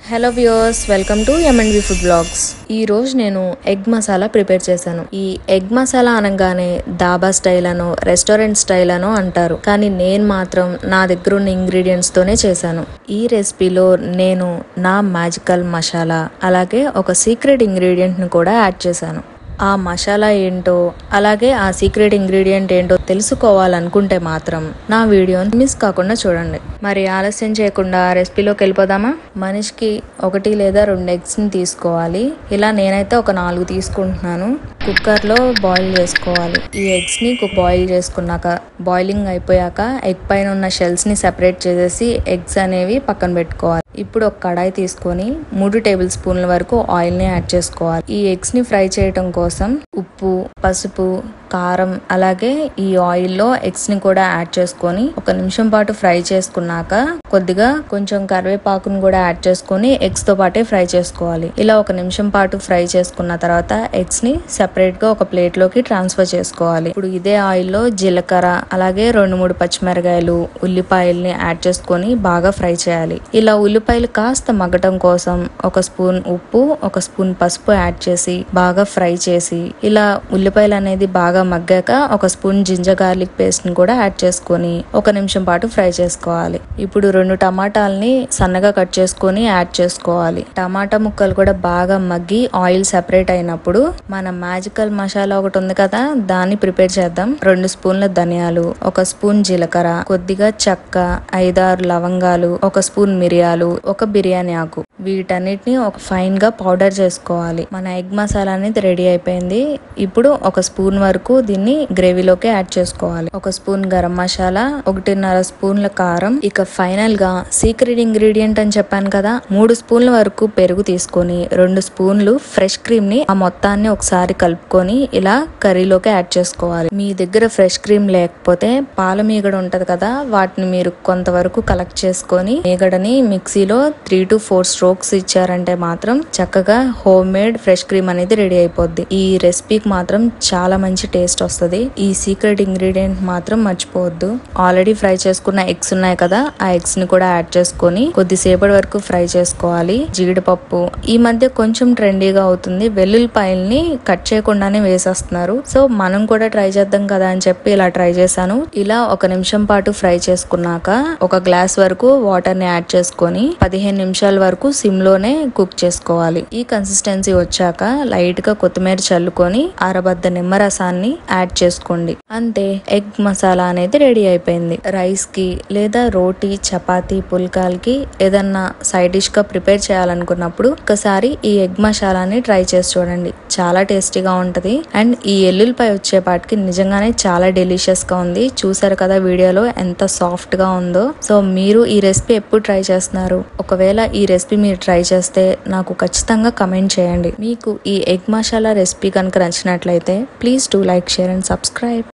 hello viewers welcome to ఎంఎండ్వి food blogs ఈ రోజు నేను ఎగ్ మసాలా ప్రిపేర్ చేశాను ఈ ఎగ్ మసాలా అనగానే దాబా స్టైల్ అనో రెస్టారెంట్ స్టైల్ అనో అంటారు కానీ నేను మాత్రం నా దగ్గర ఉన్న ఇంగ్రీడియంట్స్ తోనే చేశాను ఈ రెసిపీలో నేను నా మ్యాజికల్ మసాలా అలాగే ఒక సీక్రెట్ ఇంగ్రీడియంట్ ని కూడా యాడ్ చేశాను ఆ మసాలా ఏంటో అలాగే ఆ సీక్రెట్ ఇంగ్రీడియంట్ ఏంటో తెలుసుకోవాలనుకుంటే మాత్రం నా వీడియోని మిస్ కాకుండా చూడండి మరి ఆలస్యం చేయకుండా రెసిపీలోకి వెళ్ళిపోదామా మనిషికి ఒకటి లేదా రెండు ఎగ్స్ని తీసుకోవాలి ఇలా నేనైతే ఒక నాలుగు తీసుకుంటున్నాను కుక్కర్లో బాయిల్ చేసుకోవాలి ఈ ఎగ్స్ని బాయిల్ చేసుకున్నాక బాయిలింగ్ అయిపోయాక ఎగ్ పైన ఉన్న షెల్స్ని సెపరేట్ చేసేసి ఎగ్స్ అనేవి పక్కన పెట్టుకోవాలి ఇప్పుడు ఒక కడాయి తీసుకొని మూడు టేబుల్ స్పూన్ల వరకు ఆయిల్ని యాడ్ చేసుకోవాలి ఈ ఎగ్స్ని ఫ్రై చేయడం కోసం ఉప్పు పసుపు కారం అలాగే ఈ ఆయిల్లో ఎగ్స్ ని కూడా యాడ్ చేసుకొని ఒక నిమిషం పాటు ఫ్రై చేసుకున్నాక కొద్దిగా కొంచెం కరివేపాకును కూడా యాడ్ చేసుకొని ఎగ్స్ తో పాటే ఫ్రై చేసుకోవాలి ఇలా ఒక నిమిషం పాటు ఫ్రై చేసుకున్న తర్వాత ఎగ్స్ ని సెపరేట్ గా ఒక ప్లేట్ లోకి ట్రాన్స్ఫర్ చేసుకోవాలి ఇప్పుడు ఇదే ఆయిల్లో జీలకర్ర అలాగే రెండు మూడు పచ్చిమిరకాయలు ఉల్లిపాయల్ని యాడ్ చేసుకొని బాగా ఫ్రై చేయాలి ఇలా ఉల్లిపాయలు కాస్త మగ్గటం కోసం ఒక స్పూన్ ఉప్పు ఒక స్పూన్ పసుపు యాడ్ చేసి బాగా ఫ్రై చేసి ఇలా ఉల్లిపాయలు అనేది బాగా మగ్గాక ఒక స్పూన్ జింజర్ గార్లిక్ పేస్ట్ ని కూడా యాడ్ చేసుకొని ఒక నిమిషం పాటు ఫ్రై చేసుకోవాలి ఇప్పుడు రెండు టమాటాలని సన్నగా కట్ చేసుకొని యాడ్ చేసుకోవాలి టమాటా ముక్కలు కూడా బాగా మగ్గి ఆయిల్ సెపరేట్ అయినప్పుడు మన మ్యాజికల్ మసాలా ఒకటి ఉంది కదా దాన్ని ప్రిపేర్ చేద్దాం రెండు స్పూన్ల ధనియాలు ఒక స్పూన్ జీలకర్ర కొద్దిగా చెక్క ఐదారు లవంగాలు ఒక స్పూన్ మిరియాలు ఒక బిర్యానీ ఆకు వీటన్నిటిని ఒక ఫైన్ గా పౌడర్ చేసుకోవాలి మన ఎగ్ మసాలా అనేది రెడీ అయిపోయింది ఇప్పుడు ఒక స్పూన్ వరకు దీన్ని గ్రేవీలోకి యాడ్ చేసుకోవాలి ఒక స్పూన్ గరం మసాలా ఒకటిన్నర స్పూన్ల కారం ఇక ఫైనల్ గా సీక్రెట్ ఇంగ్రీడియంట్ అని చెప్పాను కదా మూడు స్పూన్ల వరకు పెరుగు తీసుకొని రెండు స్పూన్లు ఫ్రెష్ క్రీమ్ ని ఆ మొత్తాన్ని ఒకసారి కలుపుకొని ఇలా కర్రీలోకి యాడ్ చేసుకోవాలి మీ దగ్గర ఫ్రెష్ క్రీమ్ లేకపోతే పాల మీగడ ఉంటది కదా వాటిని మీరు కొంతవరకు కలెక్ట్ చేసుకొని మీగడని మిక్సీలో త్రీ టు ఫోర్ స్ట్రోక్స్ ఇచ్చారంటే మాత్రం చక్కగా హోమ్ మేడ్ ఫ్రెష్ క్రీమ్ అనేది రెడీ అయిపోద్ది ఈ రెసిపీకి మాత్రం చాలా మంచి టేస్ట్ వస్తుంది ఈ సీక్రెట్ ఇంగ్రీడియంట్ మాత్రం మర్చిపోవద్దు ఆల్రెడీ ఫ్రై చేసుకున్న ఎగ్స్ ఉన్నాయి కదా ఆ ఎగ్స్ ని కూడా యాడ్ చేసుకొని కొద్దిసేపటి వరకు ఫ్రై చేసుకోవాలి జీడిపప్పు ఈ మధ్య కొంచెం ట్రెండీగా అవుతుంది వెల్లుల్లిపాయల్ని కట్ చేయకుండానే వేసేస్తున్నారు సో మనం కూడా ట్రై చేద్దాం కదా అని చెప్పి ఇలా ట్రై చేశాను ఇలా ఒక నిమిషం పాటు ఫ్రై చేసుకున్నాక ఒక గ్లాస్ వరకు వాటర్ ని యాడ్ చేసుకొని పదిహేను నిమిషాల వరకు సిమ్ లోనే కుక్ చేసుకోవాలి ఈ కన్సిస్టెన్సీ వచ్చాక లైట్ గా కొత్తిమీర చల్లుకొని అరబద్ద నిమ్మరసాన్ని యాడ్ చేసుకోండి అంతే ఎగ్ మసాలా అనేది రెడీ అయిపోయింది రైస్ కి లేదా రోటీ చపాతీ పుల్కాలకి ఏదన్నా సైడ్ డిష్ గా ప్రిపేర్ చేయాలనుకున్నప్పుడు ఒకసారి ఈ ఎగ్ మసాలాని ట్రై చేసి చూడండి చాలా టేస్టీగా ఉంటది అండ్ ఈ ఎల్లుల్లిపాయ వచ్చేపాటికి నిజంగానే చాలా డెలిషియస్ గా ఉంది చూసారు కదా వీడియోలో ఎంత సాఫ్ట్ గా ఉందో సో మీరు ఈ రెసిపీ ఎప్పుడు ట్రై చేస్తున్నారు ఒకవేళ ఈ రెసిపీ మీరు ట్రై చేస్తే నాకు ఖచ్చితంగా కమెంట్ చేయండి మీకు ఈ ఎగ్ మసాలా రెసిపీ కనుక నచ్చినట్లయితే please do like share and subscribe